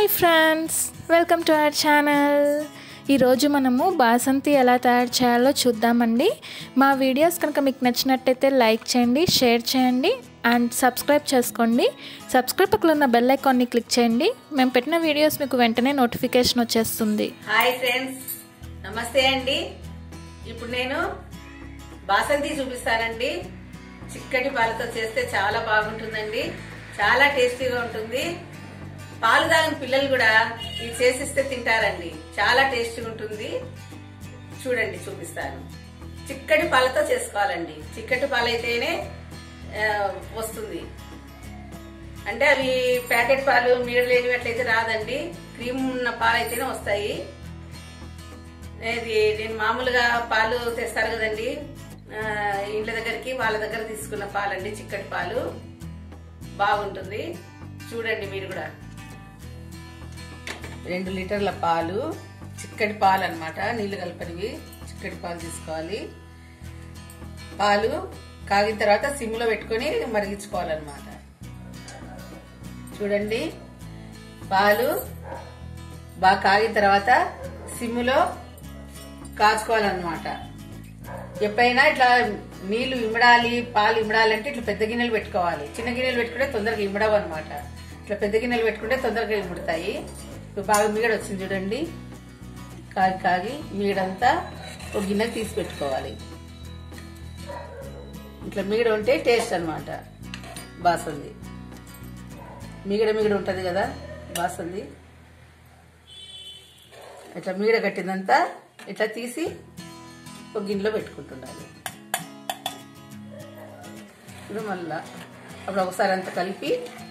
hi friends welcome to our channel ఈరోజు మనము బాసంతి ఎలా తయారు చేయాలో చూద్దామండి మా వీడియోస్ కనుక మీకు నచ్చినట్టయితే లైక్ చేయండి షేర్ చేయండి అండ్ సబ్స్క్రైబ్ చేసుకోండి సబ్స్క్రైబ్ పక్కన ఉన్న బెల్ ఐకాన్ని క్లిక్ చేయండి మేము పెట్టిన వీడియోస్ మీకు వెంటనే నోటిఫికేషన్ వచ్చేస్తుంది హాయ్ ఫ్రెండ్స్ నమస్తే అండి ఇప్పుడు నేను బాసంతి చూపిస్తానండి చిక్కటి పాలతో చేస్తే చాలా బాగుంటుందండి చాలా టేస్టీగా ఉంటుంది పాలు తాగిన పిల్లలు కూడా ఇది చేసిస్తే తింటారండి చాలా టేస్టీగా ఉంటుంది చూడండి చూపిస్తాను చిక్కటి పాలతో చేసుకోవాలండి చిక్కటి పాలు అయితేనే ఆ, వస్తుంది అంటే అవి ప్యాకెట్ పాలు మీరు లేనివట్లయితే రాదండి క్రీమ్ ఉన్న పాలు అయితేనే వస్తాయి ఇది నేను మామూలుగా పాలు తెస్తారు కదండి ఆ, ఇండ్ల దగ్గరికి వాళ్ళ దగ్గర తీసుకున్న పాలండి చిక్కటి పాలు బాగుంటుంది చూడండి మీరు కూడా రెండు లీటర్ల పాలు చిక్కటి పాలు అన్నమాట నీళ్లు కలపనివి చిక్కటి పాలు తీసుకోవాలి పాలు కాగిన తర్వాత సిమ్లో పెట్టుకొని మరిగించుకోవాలన్నమాట చూడండి పాలు బాగా కాగిన తర్వాత సిమ్లో కాచుకోవాలన్నమాట ఎప్పుడైనా ఇట్లా నీళ్లు ఇమ్మడాలి పాలు ఇమ్మడాలంటే ఇట్లా పెద్ద గిన్నెలు పెట్టుకోవాలి చిన్న గిన్నెలు పెట్టుకుంటే తొందరగా ఇమ్మడవు అనమాట ఇట్లా పెద్ద గిన్నెలు పెట్టుకుంటే తొందరగా ఇమ్ముడతాయి ఇప్పుడు బాగా మీగడ వచ్చింది చూడండి కాగి కాగి మీగడంతా ఒక గిన్నెకి తీసి పెట్టుకోవాలి ఇట్లా మీగడ ఉంటే టేస్ట్ అనమాట బాసంది మీగడ మీగడ ఉంటుంది కదా బాసంది ఇట్లా మీగడ కట్టిందంతా ఇట్లా తీసి ఒక గిన్నెలో పెట్టుకుంటుండాలి ఇప్పుడు మళ్ళా అప్పుడు ఒకసారి అంతా కలిపి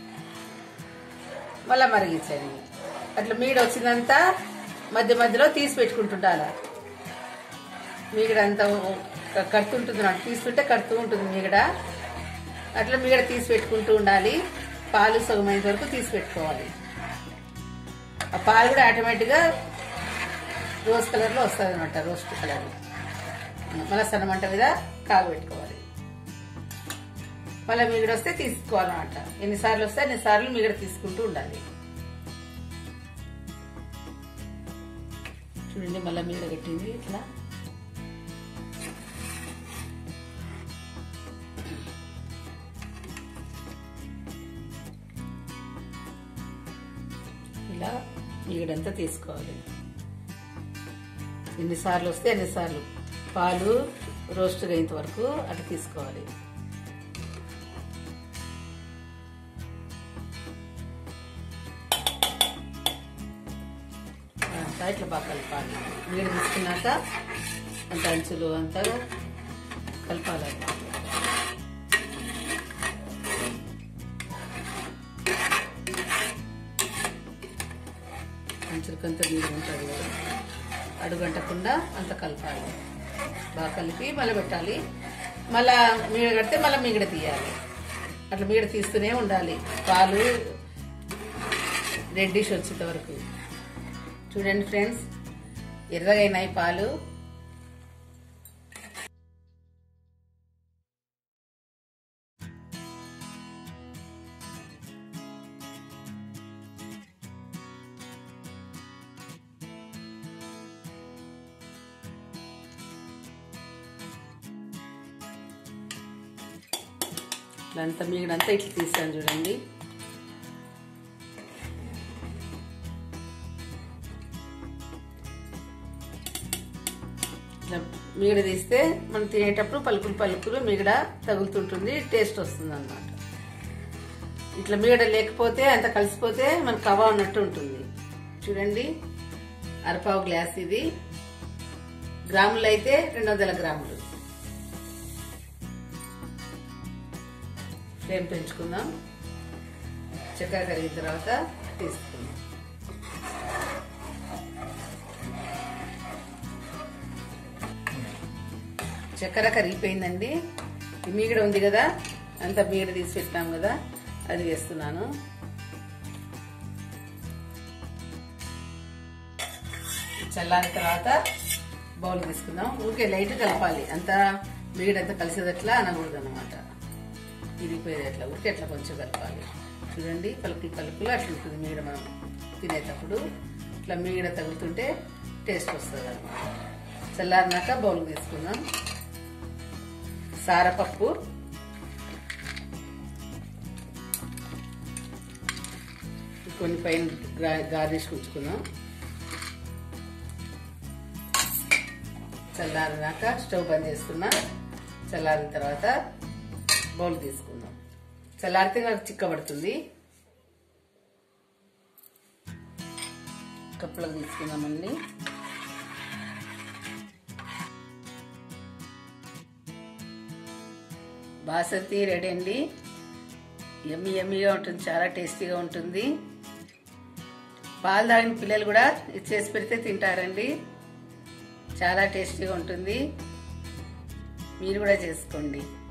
మళ్ళా మరిగించండి అట్లా మీగడ వచ్చిందంతా మధ్య మధ్యలో తీసి పెట్టుకుంటుండాల మీగడ అంతా క- కడుతుంటుంది నాకు తీసుకుంటే కడుతూ ఉంటుంది మీగడ అట్లా మీగడ తీసి పెట్టుకుంటూ ఉండాలి పాలు సగమైనంత వరకు తీసి పెట్టుకోవాలి ఆ పాలు కూడా ఆటోమేటిక్గా రోజ్ కలర్లో వస్తుంది అనమాట రోస్ట్ కలర్ మళ్ళీ సన్నమంట మీద కాగబెట్టుకోవాలి మళ్ళీ మీగడ వస్తే తీసుకోవాలన్నమాట ఎన్నిసార్లు వస్తే అన్నిసార్లు మీగడ తీసుకుంటూ ఉండాలి చూడండి మళ్ళీ మీగడ కట్టింది ఇట్లా ఇలా మీగడంతా తీసుకోవాలి ఎన్నిసార్లు వస్తే ఎన్నిసార్లు పాలు రోస్ట్ అయ్యేంత వరకు అట్లా తీసుకోవాలి అంతా ఇట్లా బాగా కలపాలి నీళ్ళు తీసుకున్నాక అంత అంచులు అంతా కలపాలి అంచులకంత నీళ్ళు ఉంటుంది కదా అడుగంటకుండా అంత కలపాలి బాగా కలిపి మళ్ళీ పెట్టాలి మళ్ళా మీగడ కడితే మళ్ళీ మీగడ తీయాలి అట్లా మీగడ తీస్తూనే ఉండాలి పాలు రెడ్డిష్ వచ్చేంత వరకు చూడండి ఫ్రెండ్స్ ఎర్రగైనాయి పాలు ఇట్లంతా మీగడంతా ఇట్లా తీసాను చూడండి ఇట్లా మీగడ తీస్తే మనం తినేటప్పుడు పలుకులు పలుకులు మీగడ తగులుతుంటుంది టేస్ట్ వస్తుంది అన్నమాట ఇట్లా మీగడ లేకపోతే అంత కలిసిపోతే మన కవా ఉన్నట్టు ఉంటుంది చూడండి అరపావు గ్లాస్ ఇది గ్రాములు అయితే రెండు వందల గ్రాములు ఫ్లేమ్ పెంచుకుందాం చక్కెర కరిగిన తర్వాత తీసుకుందాం చక్కెర కరిగిపోయిందండి ఈ మీగడ ఉంది కదా అంత మీగడ తీసి పెట్టినాం కదా అది వేస్తున్నాను చల్లారిన తర్వాత బౌల్ తీసుకుందాం ఊరికే లైట్ కలపాలి అంతా మీగడంతా కలిసేదట్లా అనకూడదు అనమాట ఇరిగిపోయేది అట్లా ఊరికే అట్లా కొంచెం కలపాలి చూడండి పలుకులు పలుకులు అట్లా ఉంటుంది మీగడ మనం తినేటప్పుడు ఇట్లా మీగడ తగులుతుంటే టేస్ట్ వస్తుంది అనమాట చల్లారినాక బౌల్ తీసుకుందాం సారపప్పు కొన్ని పైన గార్నిష్ ఉంచుకుందాం చల్లారినాక స్టవ్ బంద్ చేసుకున్నా చల్లారిన తర్వాత బౌల్ తీసుకుందాం చల్లారితే నాకు చిక్కబడుతుంది కప్పులకు తీసుకుందామండి బాసంతి రెడీ అండి ఎమ్మి ఎమ్మిగా ఉంటుంది చాలా టేస్టీగా ఉంటుంది పాలు తాగిన పిల్లలు కూడా ఇది చేసి పెడితే తింటారండి చాలా టేస్టీగా ఉంటుంది మీరు కూడా చేసుకోండి